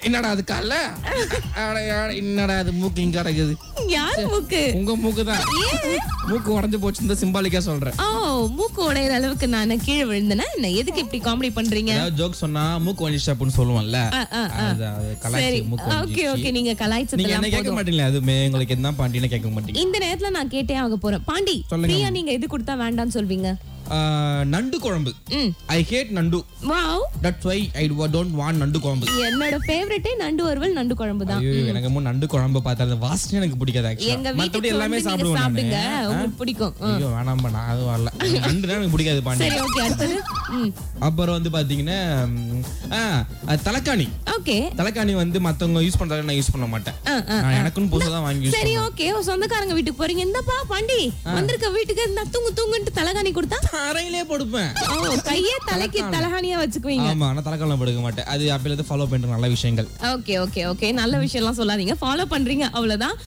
என்னடா அது கால என்னடா அது மூக்கு இங்க கிடக்குது யார் மூக்கு உங்க மூக்கு தான் மூக்கு உடஞ்சு போச்சு இந்த சிம்பாலிக்கா சொல்றேன் ஓ மூக்கு உடையிற அளவுக்கு நான் கீழே விழுந்தேனா என்ன எதுக்கு இப்படி காமெடி பண்றீங்க ஏதாவது ஜோக் சொன்னா மூக்கு வலிச்சு அப்படின்னு சொல்லுவோம்ல ஆ, ஆ, ஆ. அது அது சரி கலாய்ச்சி மூக்கு ஓகே வலிச்சிச்சு. ஓகே நீங்க நீங்க கலாய்ச்சதெல்லாம் என்ன கேட்க போதும் மாட்டீங்களா அதுவுமே உங்களுக்கு என்ன பாண்டின்னு கேட்க மாட்டீங்க இந்த நேரத்துல நான் கேட்டே ஆக போறேன் பாண்டி சொல்லுங்க. பிரியா நீங்க எது கொடுத்தா வேண்டாம்னு சொல்வீங்க ஆ, நண்டு குழம்பு ம் ஐ ஹேட் நண்டு wow that's why I don't want நண்டு குழம்பு என்னோட ஃபேவரட்டே நண்டு வறுவல் நண்டு குழம்பு தான் ஐயோ எனக்கு இன்னும் நண்டு குழம்பு பார்த்தா அந்த வாசனை எனக்கு பிடிக்காது எங்க ஆக்சுவலா மத்தபடி வீட்டுக்கு எல்லாமே வந்து நீங்க சாப்பிடுவேன் சாப்பிடுங்க நானு. உங்களுக்கு பிடிக்கும் ம். ஐயோ வேணாம்பா நான் அதுவும் வரல நண்டுனா எனக்கு பிடிக்காது பாண்டி சரி ஓகே அடுத்தது ம் அப்புறம் வந்து பாத்தீங்கன்னா ம், ஆ, அது தலைக்காணி ஓகே தலைக்காணி வந்து மத்தவங்க யூஸ் பண்றாங்க நான் யூஸ் பண்ண மாட்டேன் ஆ, ஆ, நான் எனக்குன்னு புதுசா தான் வாங்கி யூஸ் சரி ஓகே சொந்தக்காரங்க வீட்டுக்கு போறீங்க இந்தப்பா பாண்டி வந்திருக்க வீட்டுக்கு இந்த தூங்கு தூங்குன்ட்டு தலகாணி கொடுத்தா அறையிலே படுப்பேன் ஓ கையே தலைக்கு தலகாணியா வச்சுக்குவீங்க ஆமா நான் தலைக்காலம் படுக்க மாட்டேன் அது அப்பல இருந்து ஃபாலோ பண்ற நல்ல விஷயங்கள் ஓகே ஓகே ஓகே நல்ல விஷயம் எல்லாம் சொல்லாதீங்க ஃபாலோ பண்றீங்க அவ்வளவுதான்